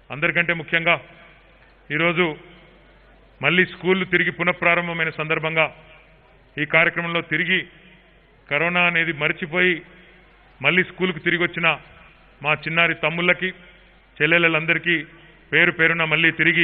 అందరికంటే ముఖ్యంగా ఈరోజు మళ్ళీ స్కూళ్ళు తిరిగి పునఃప్రారంభమైన సందర్భంగా ఈ కార్యక్రమంలో తిరిగి కరోనా అనేది మర్చిపోయి మళ్ళీ స్కూల్కు తిరిగి వచ్చిన మా చిన్నారి తమ్ముళ్ళకి చెల్లెళ్ళందరికీ పేరు పేరున మళ్ళీ తిరిగి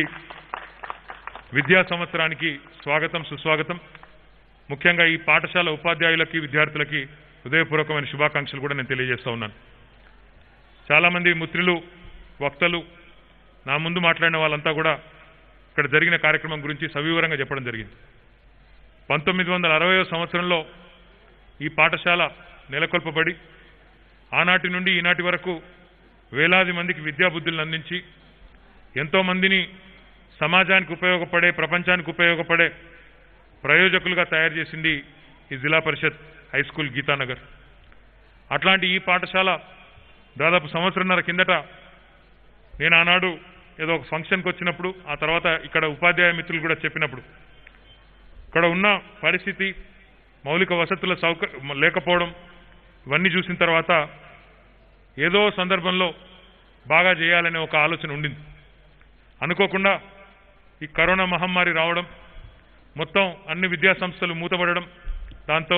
విద్యా సంవత్సరానికి స్వాగతం సుస్వాగతం ముఖ్యంగా ఈ పాఠశాల ఉపాధ్యాయులకి విద్యార్థులకి హృదయపూర్వకమైన శుభాకాంక్షలు కూడా నేను తెలియజేస్తా ఉన్నాను చాలామంది మిత్రులు వక్తలు నా ముందు మాట్లాడిన వాళ్ళంతా కూడా ఇక్కడ జరిగిన కార్యక్రమం గురించి సవివరంగా చెప్పడం జరిగింది పంతొమ్మిది వందల అరవయో సంవత్సరంలో ఈ పాఠశాల నెలకొల్పబడి ఆనాటి నుండి ఈనాటి వరకు వేలాది మందికి విద్యాబుద్ధులను అందించి ఎంతో మందిని సమాజానికి ఉపయోగపడే ప్రపంచానికి ఉపయోగపడే ప్రయోజకులుగా తయారు చేసింది ఈ జిల్లా పరిషత్ హై స్కూల్ గీతానగర్ అట్లాంటి ఈ పాఠశాల దాదాపు సంవత్సరంన్నర కిందట నేను ఆనాడు ఏదో ఒక ఫంక్షన్కి వచ్చినప్పుడు ఆ తర్వాత ఇక్కడ ఉపాధ్యాయ మిత్రులు కూడా చెప్పినప్పుడు ఇక్కడ ఉన్న పరిస్థితి మౌలిక వసతుల సౌక లేకపోవడం ఇవన్నీ చూసిన తర్వాత ఏదో సందర్భంలో బాగా చేయాలనే ఒక ఆలోచన ఉండింది అనుకోకుండా ఈ కరోనా మహమ్మారి రావడం మొత్తం అన్ని విద్యా సంస్థలు మూతపడడం దాంతో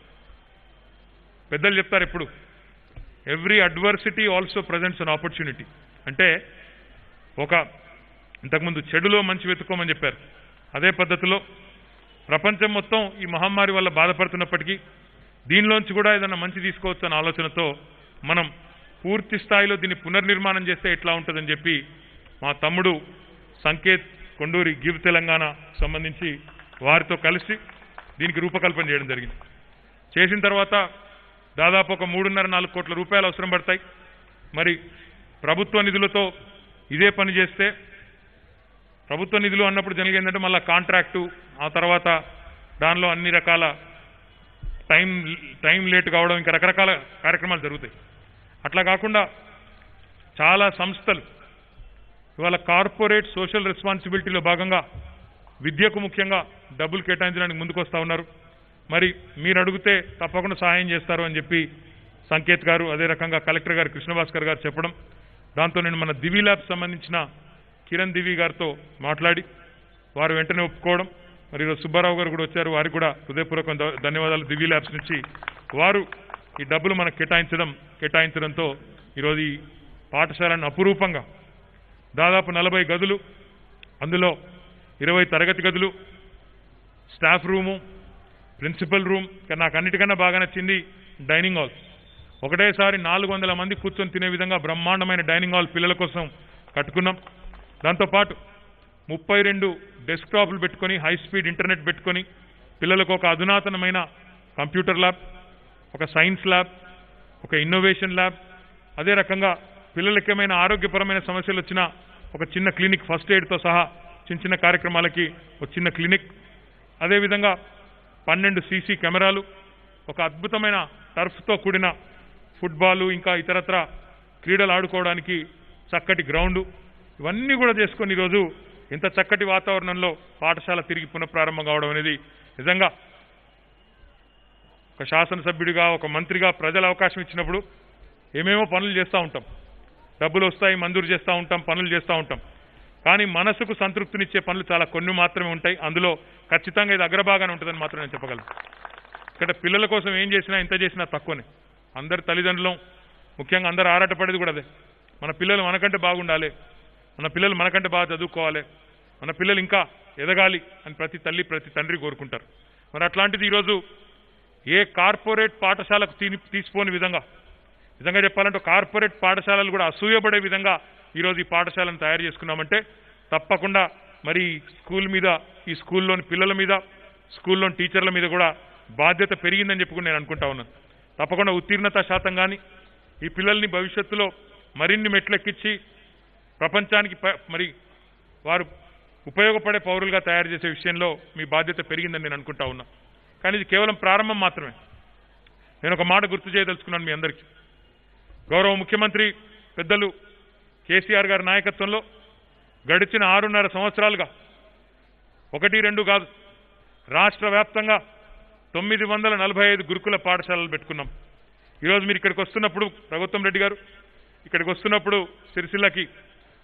పెద్దలు చెప్తారు ఎప్పుడు every adversity also presents an opportunity అంటే ఒక ఇంతకుముందు చెడులో మంచి వెతుక్కోమని చెప్పారు అదే పద్ధతిలో ప్రపంచం మొత్తం ఈ మహమ్మారి వల్ల బాధపడుతున్నప్పటికీ దీనిలోంచి కూడా ఏదైనా మంచి తీసుకోవచ్చు అన్న ఆలోచనతో మనం పూర్తి స్థాయిలో దీన్ని పునర్నిర్మాణం చేస్తే ఎట్లా ఉంటుందని చెప్పి మా తమ్ముడు సంకేత్ కొండూరి గివ్ తెలంగాణ సంబంధించి వారితో కలిసి దీనికి రూపకల్పన చేయడం జరిగింది చేసిన తర్వాత దాదాపు ఒక మూడున్నర నాలుగు కోట్ల రూపాయలు అవసరం పడతాయి మరి ప్రభుత్వ నిధులతో ఇదే పని చేస్తే ప్రభుత్వ నిధులు అన్నప్పుడు జనరల్గా ఏంటంటే మళ్ళీ కాంట్రాక్టు ఆ తర్వాత దానిలో అన్ని రకాల టైం టైం లేట్ కావడం ఇంకా రకరకాల కార్యక్రమాలు జరుగుతాయి అట్లా కాకుండా చాలా సంస్థలు ఇవాళ కార్పొరేట్ సోషల్ రెస్పాన్సిబిలిటీలో భాగంగా విద్యకు ముఖ్యంగా డబ్బులు కేటాయించడానికి ముందుకు వస్తూ ఉన్నారు మరి మీరు అడిగితే తప్పకుండా సహాయం చేస్తారు అని చెప్పి సంకేత్ గారు అదే రకంగా కలెక్టర్ గారు కృష్ణభాస్కర్ గారు చెప్పడం దాంతో నేను మన దివి ల్యాబ్ సంబంధించిన కిరణ్ దివి గారితో మాట్లాడి వారు వెంటనే ఒప్పుకోవడం మరి ఈరోజు సుబ్బారావు గారు కూడా వచ్చారు వారికి కూడా హృదయపూర్వక ధ- ధన్యవాదాలు దివి ల్యాబ్స్ నుంచి వారు ఈ డబ్బులు మనకు కేటాయించడం కేటాయించడంతో ఈరోజు ఈ పాఠశాలను అపురూపంగా దాదాపు నలభై గదులు అందులో ఇరవై తరగతి గదులు స్టాఫ్ రూము ప్రిన్సిపల్ రూమ్ ఇక నాకు అన్నిటికన్నా బాగా నచ్చింది డైనింగ్ హాల్ ఒకటేసారి నాలుగు వందల మంది కూర్చొని తినే విధంగా బ్రహ్మాండమైన డైనింగ్ హాల్ పిల్లల కోసం కట్టుకున్నాం దాంతోపాటు ముప్పై రెండు డెస్క్టాప్లు పెట్టుకొని హై స్పీడ్ ఇంటర్నెట్ పెట్టుకొని పిల్లలకు ఒక అధునాతనమైన కంప్యూటర్ ల్యాబ్ ఒక సైన్స్ ల్యాబ్ ఒక ఇన్నోవేషన్ ల్యాబ్ అదే రకంగా పిల్లలకి ఏమైనా ఆరోగ్యపరమైన సమస్యలు వచ్చినా ఒక చిన్న క్లినిక్ ఫస్ట్ ఎయిడ్తో సహా చిన్న చిన్న కార్యక్రమాలకి ఒక చిన్న క్లినిక్ అదేవిధంగా పన్నెండు సీసీ కెమెరాలు ఒక అద్భుతమైన టర్ఫ్తో కూడిన ఫుట్బాలు ఇంకా ఇతరత్ర క్రీడలు ఆడుకోవడానికి చక్కటి గ్రౌండు ఇవన్నీ కూడా చేసుకొని ఈరోజు ఇంత చక్కటి వాతావరణంలో పాఠశాల తిరిగి పునఃప్రారంభం కావడం అనేది నిజంగా ఒక శాసనసభ్యుడిగా ఒక మంత్రిగా ప్రజలు అవకాశం ఇచ్చినప్పుడు ఏమేమో పనులు చేస్తూ ఉంటాం డబ్బులు వస్తాయి మంజూరు చేస్తూ ఉంటాం పనులు చేస్తూ ఉంటాం కానీ మనసుకు సంతృప్తినిచ్చే పనులు చాలా కొన్ని మాత్రమే ఉంటాయి అందులో ఖచ్చితంగా ఇది అగ్రభాగానే ఉంటుందని మాత్రం నేను చెప్పగలను ఇక్కడ పిల్లల కోసం ఏం చేసినా ఎంత చేసినా తక్కువనే అందరి తల్లిదండ్రులం ముఖ్యంగా అందరు ఆరాటపడేది కూడా అదే మన పిల్లలు మనకంటే బాగుండాలి మన పిల్లలు మనకంటే బాగా చదువుకోవాలి మన పిల్లలు ఇంకా ఎదగాలి అని ప్రతి తల్లి ప్రతి తండ్రి కోరుకుంటారు మరి అట్లాంటిది ఈరోజు ఏ కార్పొరేట్ పాఠశాలకు తీ తీసిపోని విధంగా నిజంగా చెప్పాలంటే కార్పొరేట్ పాఠశాలలు కూడా అసూయపడే విధంగా ఈరోజు ఈ పాఠశాలను తయారు చేసుకున్నామంటే తప్పకుండా మరి ఈ స్కూల్ మీద ఈ స్కూల్లోని పిల్లల మీద స్కూల్లోని టీచర్ల మీద కూడా బాధ్యత పెరిగిందని చెప్పి కూడా నేను అనుకుంటా ఉన్నాను తప్పకుండా ఉత్తీర్ణత శాతం కానీ ఈ పిల్లల్ని భవిష్యత్తులో మరిన్ని మెట్లెక్కించి ప్రపంచానికి ప- మరి వారు ఉపయోగపడే పౌరులుగా తయారు చేసే విషయంలో మీ బాధ్యత పెరిగిందని నేను అనుకుంటా ఉన్నా కానీ ఇది కేవలం ప్రారంభం మాత్రమే నేను ఒక మాట గుర్తు చేయదలుచుకున్నాను మీ అందరికీ గౌరవ ముఖ్యమంత్రి పెద్దలు కేసీఆర్ గారి నాయకత్వంలో గడిచిన ఆరున్నర సంవత్సరాలుగా ఒకటి రెండు కాదు రాష్ట్ర వ్యాప్తంగా తొమ్మిది వందల నలభై ఐదు గురుకుల పాఠశాలలు పెట్టుకున్నాం ఈరోజు మీరు ఇక్కడికి వస్తున్నప్పుడు ప్రభుత్వం రెడ్డి గారు ఇక్కడికి వస్తున్నప్పుడు సిరిసిల్లకి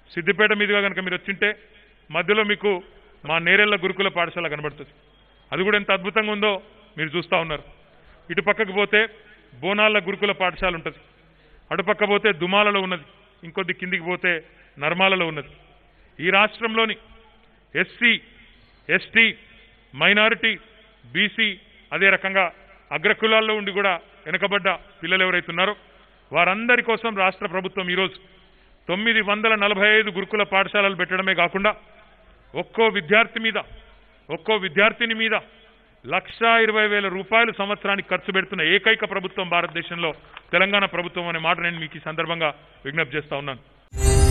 సిద్దిపేట మీదుగా కనుక మీరు వచ్చింటే మధ్యలో మీకు మా నేరెళ్ల గురుకుల పాఠశాల కనబడుతుంది అది కూడా ఎంత అద్భుతంగా ఉందో మీరు చూస్తూ ఉన్నారు ఇటు పక్కకు పోతే బోనాల గురుకుల పాఠశాల ఉంటుంది అటుపక్క పోతే దుమాలలో ఉన్నది ఇంకొద్ది కిందికి పోతే నర్మాలలో ఉన్నది ఈ రాష్ట్రంలోని ఎస్సీ ఎస్టీ మైనారిటీ బీసీ అదే రకంగా అగ్రకులాల్లో ఉండి కూడా వెనుకబడ్డ పిల్లలు ఎవరైతే ఉన్నారో వారందరి కోసం రాష్ట్ర ప్రభుత్వం ఈరోజు తొమ్మిది వందల నలభై ఐదు గురుకుల పాఠశాలలు పెట్టడమే కాకుండా ఒక్కో విద్యార్థి మీద ఒక్కో విద్యార్థిని మీద లక్షా ఇరవై వేల రూపాయలు సంవత్సరానికి ఖర్చు పెడుతున్న ఏకైక ప్రభుత్వం భారతదేశంలో తెలంగాణ ప్రభుత్వం అనే మాట నేను మీకు ఈ సందర్భంగా విజ్ఞప్తి చేస్తా ఉన్నాను